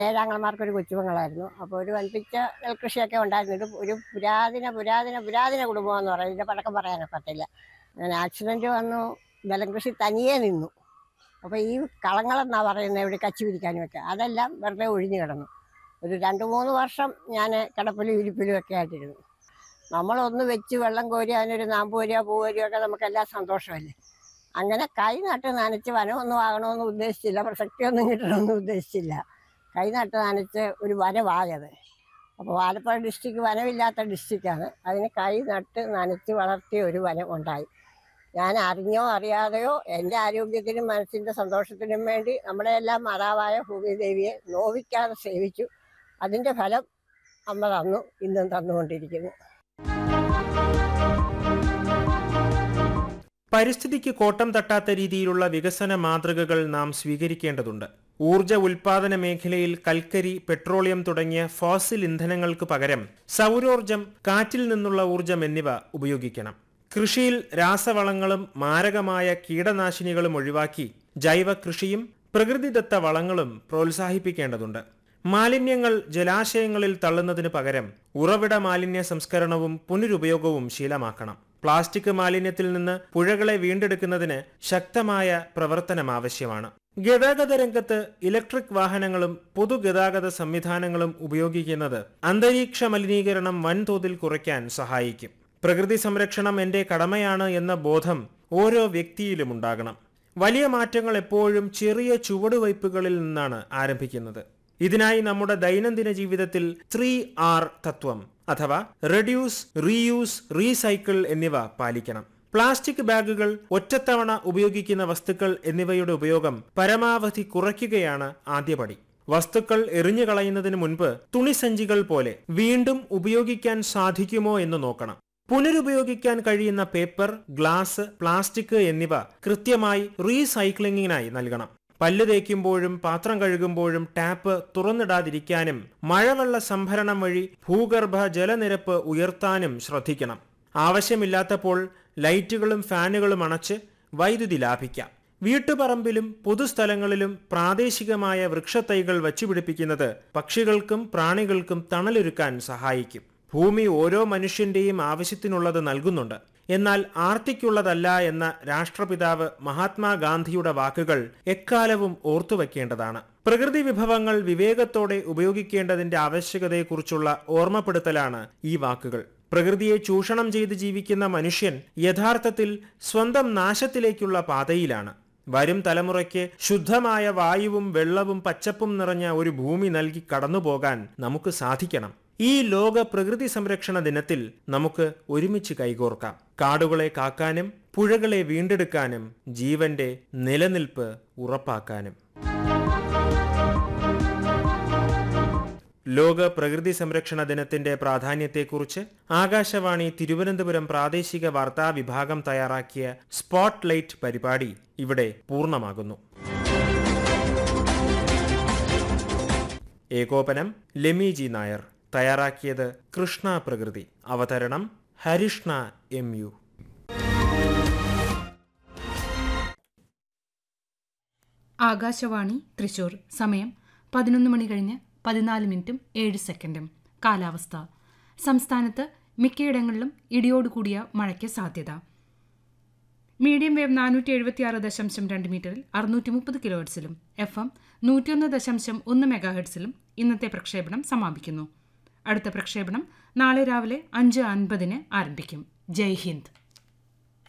ഏഴാങ്ങളമാർക്കൊരു കൊച്ചുമകളായിരുന്നു അപ്പോൾ ഒരു വൻപിച്ച നെൽകൃഷിയൊക്കെ ഉണ്ടായിരുന്നു ഇത് ഒരു പുരാതന പുരാതന പുരാതന കുടുംബമെന്ന് പറയും ഇതിൻ്റെ പഴക്കം പറയാനൊക്കത്തില്ല അങ്ങനെ ആക്സിഡൻറ്റ് വന്നു നിലം കൃഷി തനിയെ നിന്നു അപ്പോൾ ഈ കളങ്ങളെന്നാണ് പറയുന്നത് ഇവിടെ കച്ചി പിരിക്കാനും ഒക്കെ അതെല്ലാം വെറുതെ ഒഴിഞ്ഞു കിടന്നു ഒരു രണ്ട് മൂന്ന് വർഷം ഞാൻ കിടപ്പിലും ഇരിപ്പിലും ഒക്കെ ആയിട്ടിരുന്നു നമ്മളൊന്ന് വെച്ച് വെള്ളം കോരി അതിനൊരു നാമ്പ് വരിക പൂ വരിക ഒക്കെ നമുക്കെല്ലാം സന്തോഷമല്ലേ അങ്ങനെ കൈ നട്ട് നനച്ച് വനമൊന്നും ആകണമെന്ന് ഉദ്ദേശിച്ചില്ല പ്രസക്തിയൊന്നും കിട്ടണമെന്ന് ഉദ്ദേശിച്ചില്ല കൈ നട്ട് നനച്ച് ഒരു വനമാകത് അപ്പോൾ ആലപ്പുഴ ഡിസ്ട്രിക്ട് വനമില്ലാത്ത ഡിസ്ട്രിക്റ്റാണ് അതിന് കൈ നട്ട് നനച്ച് വളർത്തിയ ഒരു വനം ഉണ്ടായി ഞാൻ അറിഞ്ഞോ അറിയാതെയോ എൻ്റെ ആരോഗ്യത്തിനും മനസ്സിൻ്റെ സന്തോഷത്തിനും വേണ്ടി നമ്മുടെ എല്ലാം മാതാവായ ഭൂമിദേവിയെ നോവിക്കാതെ സേവിച്ചു അതിൻ്റെ ഫലം അമ്മ തന്നു ഇന്നും തന്നുകൊണ്ടിരിക്കുന്നു പരിസ്ഥിതിക്ക് കോട്ടം തട്ടാത്ത രീതിയിലുള്ള വികസന മാതൃകകൾ നാം സ്വീകരിക്കേണ്ടതുണ്ട് ഊർജ ഉൽപാദന മേഖലയിൽ കൽക്കരി പെട്രോളിയം തുടങ്ങിയ ഫോസിൽ ഇന്ധനങ്ങൾക്ക് പകരം സൗരോർജം കാറ്റിൽ നിന്നുള്ള ഊർജം എന്നിവ ഉപയോഗിക്കണം കൃഷിയിൽ രാസവളങ്ങളും മാരകമായ കീടനാശിനികളും ഒഴിവാക്കി ജൈവ കൃഷിയും പ്രകൃതിദത്ത വളങ്ങളും പ്രോത്സാഹിപ്പിക്കേണ്ടതുണ്ട് മാലിന്യങ്ങൾ ജലാശയങ്ങളിൽ തള്ളുന്നതിന് പകരം ഉറവിട മാലിന്യ സംസ്കരണവും പുനരുപയോഗവും ശീലമാക്കണം പ്ലാസ്റ്റിക് മാലിന്യത്തിൽ നിന്ന് പുഴകളെ വീണ്ടെടുക്കുന്നതിന് ശക്തമായ പ്രവർത്തനം ആവശ്യമാണ് ഗതാഗത രംഗത്ത് ഇലക്ട്രിക് വാഹനങ്ങളും പൊതുഗതാഗത സംവിധാനങ്ങളും ഉപയോഗിക്കുന്നത് അന്തരീക്ഷ മലിനീകരണം വൻതോതിൽ കുറയ്ക്കാൻ സഹായിക്കും പ്രകൃതി സംരക്ഷണം എന്റെ കടമയാണ് എന്ന ബോധം ഓരോ വ്യക്തിയിലും ഉണ്ടാകണം വലിയ മാറ്റങ്ങൾ എപ്പോഴും ചെറിയ ചുവടുവയ്പ്പുകളിൽ നിന്നാണ് ആരംഭിക്കുന്നത് ഇതിനായി നമ്മുടെ ദൈനംദിന ജീവിതത്തിൽ ത്രീ ആർ തത്വം അഥവാ റെഡ്യൂസ് റീയൂസ് റീസൈക്കിൾ എന്നിവ പാലിക്കണം പ്ലാസ്റ്റിക് ബാഗുകൾ ഒറ്റത്തവണ ഉപയോഗിക്കുന്ന വസ്തുക്കൾ എന്നിവയുടെ ഉപയോഗം പരമാവധി കുറയ്ക്കുകയാണ് ആദ്യപടി വസ്തുക്കൾ എറിഞ്ഞു കളയുന്നതിന് മുൻപ് തുണിസഞ്ചികൾ പോലെ വീണ്ടും ഉപയോഗിക്കാൻ സാധിക്കുമോ എന്ന് നോക്കണം പുനരുപയോഗിക്കാൻ കഴിയുന്ന പേപ്പർ ഗ്ലാസ് പ്ലാസ്റ്റിക് എന്നിവ കൃത്യമായി റീസൈക്ലിംഗിനായി നൽകണം പല്ല് തേക്കുമ്പോഴും പാത്രം കഴുകുമ്പോഴും ടാപ്പ് തുറന്നിടാതിരിക്കാനും മഴവെള്ള സംഭരണം വഴി ഭൂഗർഭ ജലനിരപ്പ് ഉയർത്താനും ശ്രദ്ധിക്കണം ആവശ്യമില്ലാത്തപ്പോൾ ലൈറ്റുകളും ഫാനുകളും അണച്ച് വൈദ്യുതി ലാഭിക്കാം വീട്ടുപറമ്പിലും പൊതുസ്ഥലങ്ങളിലും പ്രാദേശികമായ വൃക്ഷത്തൈകൾ വച്ചുപിടിപ്പിക്കുന്നത് പക്ഷികൾക്കും പ്രാണികൾക്കും തണലൊരുക്കാൻ സഹായിക്കും ഭൂമി ഓരോ മനുഷ്യന്റെയും ആവശ്യത്തിനുള്ളത് നൽകുന്നുണ്ട് എന്നാൽ ആർത്തിക്കുള്ളതല്ല എന്ന രാഷ്ട്രപിതാവ് മഹാത്മാഗാന്ധിയുടെ വാക്കുകൾ എക്കാലവും ഓർത്തുവെക്കേണ്ടതാണ് പ്രകൃതി വിഭവങ്ങൾ വിവേകത്തോടെ ഉപയോഗിക്കേണ്ടതിന്റെ ആവശ്യകതയെക്കുറിച്ചുള്ള ഓർമ്മപ്പെടുത്തലാണ് ഈ വാക്കുകൾ പ്രകൃതിയെ ചൂഷണം ചെയ്ത് ജീവിക്കുന്ന മനുഷ്യൻ യഥാർത്ഥത്തിൽ സ്വന്തം നാശത്തിലേക്കുള്ള പാതയിലാണ് വരും തലമുറയ്ക്ക് ശുദ്ധമായ വായുവും വെള്ളവും പച്ചപ്പും നിറഞ്ഞ ഒരു ഭൂമി നൽകി കടന്നുപോകാൻ നമുക്ക് സാധിക്കണം ഈ ലോക പ്രകൃതി സംരക്ഷണ ദിനത്തിൽ നമുക്ക് ഒരുമിച്ച് കൈകോർക്കാം കാടുകളെ കാക്കാനും പുഴകളെ വീണ്ടെടുക്കാനും ജീവന്റെ നിലനിൽപ്പ് ഉറപ്പാക്കാനും ലോക പ്രകൃതി സംരക്ഷണ ദിനത്തിന്റെ പ്രാധാന്യത്തെക്കുറിച്ച് ആകാശവാണി തിരുവനന്തപുരം പ്രാദേശിക വാർത്താ വിഭാഗം തയ്യാറാക്കിയ സ്പോട്ട് ലൈറ്റ് പരിപാടി ഇവിടെ പൂർണ്ണമാകുന്നു ഏകോപനം ലെമി ജി നായർ തയ്യാറാക്കിയത് കൃഷ്ണ പ്രകൃതി അവതരണം ഹരിഷ്ണ എം യു ആകാശവാണി തൃശൂർ സമയം പതിനൊന്ന് മണി കഴിഞ്ഞ് പതിനാല് മിനിറ്റും ഏഴ് സെക്കൻഡും കാലാവസ്ഥ സംസ്ഥാനത്ത് മിക്കയിടങ്ങളിലും ഇടിയോടുകൂടിയ മഴയ്ക്ക് സാധ്യത മീഡിയം വേവ് നാനൂറ്റി എഴുപത്തിയാറ് ദശാംശം രണ്ട് മീറ്ററിൽ അറുന്നൂറ്റി മുപ്പത് കിലോ ഹെർട്സിലും എഫ് എം നൂറ്റിയൊന്ന് ദശാംശം ഒന്ന് മെഗാ ഹെർട്സിലും ഇന്നത്തെ പ്രക്ഷേപണം സമാപിക്കുന്നു അടുത്ത പ്രക്ഷേപണം നാളെ രാവിലെ അഞ്ച് അൻപതിന് ആരംഭിക്കും ജയ് ഹിന്ദ്